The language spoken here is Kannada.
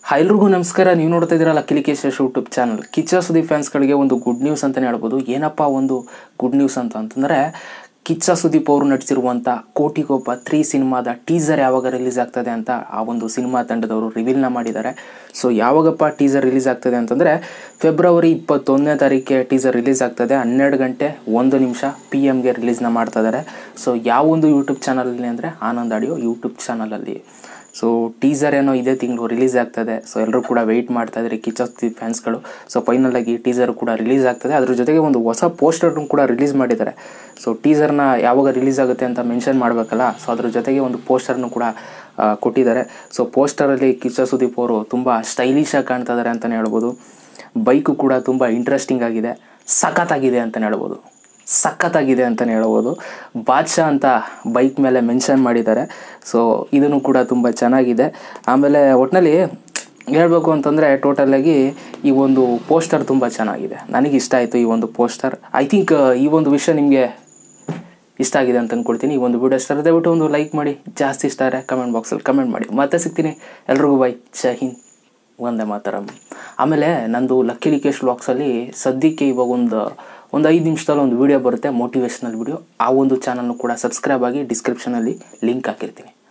ಹಾಯ್ ಎಲ್ರಿಗೂ ನಮಸ್ಕಾರ ನೀವು ನೋಡ್ತಾ ಇದ್ದೀರಲ್ಲ ಕಿಲಿಕೇಶ್ ಯೂಟ್ಯೂಬ್ ಚಾನಲ್ ಕಿಚ್ಚ ಸುದಿ ಫ್ಯಾನ್ಸ್ಗಳಿಗೆ ಒಂದು ಗುಡ್ ನ್ಯೂಸ್ ಅಂತಲೇ ಹೇಳ್ಬೋದು ಏನಪ್ಪ ಒಂದು ಗುಡ್ ನ್ಯೂಸ್ ಅಂತ ಅಂತಂದರೆ ಕಿಚ್ಚ ಸುದೀಪ್ ಅವರು ನಟಿಸಿರುವಂಥ ಕೋಟಿಗೊಬ್ಬ ತ್ರೀ ಸಿನಿಮಾದ ಟೀಸರ್ ಯಾವಾಗ ರಿಲೀಸ್ ಆಗ್ತದೆ ಅಂತ ಆ ಒಂದು ಸಿನಿಮಾ ತಂಡದವರು ರಿವೀಲ್ನ ಮಾಡಿದ್ದಾರೆ ಸೊ ಯಾವಾಗಪ್ಪ ಟೀಸರ್ ರಿಲೀಸ್ ಆಗ್ತದೆ ಅಂತಂದರೆ ಫೆಬ್ರವರಿ ಇಪ್ಪತ್ತೊಂದನೇ ತಾರೀಕಿಗೆ ಟೀಸರ್ ರಿಲೀಸ್ ಆಗ್ತದೆ ಹನ್ನೆರಡು ಗಂಟೆ ಒಂದು ನಿಮಿಷ ಪಿ ಎಮ್ಗೆ ರಿಲೀಸ್ನ ಮಾಡ್ತಾ ಇದ್ದಾರೆ ಸೊ ಯಾವ ಒಂದು ಯೂಟ್ಯೂಬ್ ಚಾನಲಲ್ಲಿ ಅಂದರೆ ಆನಂದ್ ಆಡಿಯೋ ಯೂಟ್ಯೂಬ್ ಚಾನಲಲ್ಲಿ ಸೊ ಟೀಸರ್ ಏನೋ ಇದೇ ತಿಂಗಳು ರಿಲೀಸ್ ಆಗ್ತದೆ ಸೊ ಎಲ್ಲರೂ ಕೂಡ ವೆಯ್ಟ್ ಮಾಡ್ತಾ ಇದ್ದಾರೆ ಕಿಚ್ಚ ಫ್ಯಾನ್ಸ್ಗಳು ಸೊ ಫೈನಲ್ ಆಗಿ ಟೀಸರ್ ಕೂಡ ರಿಲೀಸ್ ಆಗ್ತದೆ ಅದ್ರ ಜೊತೆಗೆ ಒಂದು ಹೊಸ ಪೋಸ್ಟರ್ನು ಕೂಡ ರಿಲೀಸ್ ಮಾಡಿದ್ದಾರೆ ಸೊ ಟೀಸರ್ನ ಯಾವಾಗ ರಿಲೀಸ್ ಆಗುತ್ತೆ ಅಂತ ಮೆನ್ಷನ್ ಮಾಡಬೇಕಲ್ಲ ಸೊ ಅದ್ರ ಜೊತೆಗೆ ಒಂದು ಪೋಸ್ಟರ್ನು ಕೂಡ ಆ, ಕೊಟ್ಟಿದ್ದಾರೆ ಸೊ ಪೋಸ್ಟರಲ್ಲಿ ಕಿಚ್ಚ ಸುದೀಪ್ ಅವರು ತುಂಬ ಸ್ಟೈಲಿಶಾಗಿ ಕಾಣ್ತಾ ಇದ್ದಾರೆ ಅಂತಲೇ ಹೇಳ್ಬೋದು ಬೈಕು ಕೂಡ ತುಂಬ ಇಂಟ್ರೆಸ್ಟಿಂಗ್ ಆಗಿದೆ ಸಖತ್ತಾಗಿದೆ ಅಂತಲೇ ಹೇಳ್ಬೋದು ಸಖತ್ತಾಗಿದೆ ಅಂತಲೇ ಹೇಳ್ಬೋದು ಬಾದ್ಶಾ ಅಂತ ಬೈಕ್ ಮೇಲೆ ಮೆನ್ಷನ್ ಮಾಡಿದ್ದಾರೆ ಸೊ ಇದನ್ನು ಕೂಡ ತುಂಬ ಚೆನ್ನಾಗಿದೆ ಆಮೇಲೆ ಒಟ್ಟಿನಲ್ಲಿ ಹೇಳಬೇಕು ಅಂತಂದರೆ ಟೋಟಲಾಗಿ ಈ ಒಂದು ಪೋಸ್ಟರ್ ತುಂಬ ಚೆನ್ನಾಗಿದೆ ನನಗೆ ಇಷ್ಟ ಆಯಿತು ಈ ಒಂದು ಪೋಸ್ಟರ್ ಐ ಥಿಂಕ್ ಈ ಒಂದು ವಿಷಯ ನಿಮಗೆ ಇಷ್ಟ ಆಗಿದೆ ಅಂತ ಅಂದ್ಕೊಳ್ತೀನಿ ಈ ಒಂದು ವಿಡಿಯೋ ಇಷ್ಟ ಆದರೆ ದಯವಿಟ್ಟು ಒಂದು ಲೈಕ್ ಮಾಡಿ ಜಾಸ್ತಿ ಇಷ್ಟ ಆದರೆ ಕಮೆಂಟ್ ಬಾಕ್ಸಲ್ಲಿ ಕಮೆಂಟ್ ಮಾಡಿ ಮತ್ತೆ ಸಿಗ್ತೀನಿ ಎಲ್ರಿಗೂ ಬೈ ಜೈ ಹಿಂದ್ ಒಂದೇ ಮಾತರಂ ಆಮೇಲೆ ನಂದು ಲಕ್ಕಿ ಲಿಕೇಶ್ ವ್ಲಾಗ್ಸಲ್ಲಿ ಸದ್ಯಕ್ಕೆ ಇವಾಗ ಒಂದು ಒಂದು ಐದು ನಿಮಿಷದಲ್ಲಿ ಒಂದು ವೀಡಿಯೋ ಬರುತ್ತೆ ಮೋಟಿವೇಶ್ನಲ್ ವೀಡಿಯೋ ಆ ಒಂದು ಚಾನಲ್ನು ಕೂಡ ಸಬ್ಸ್ಕ್ರೈಬ್ ಆಗಿ ಡಿಸ್ಕ್ರಿಪ್ಷನಲ್ಲಿ ಲಿಂಕ್ ಹಾಕಿರ್ತೀನಿ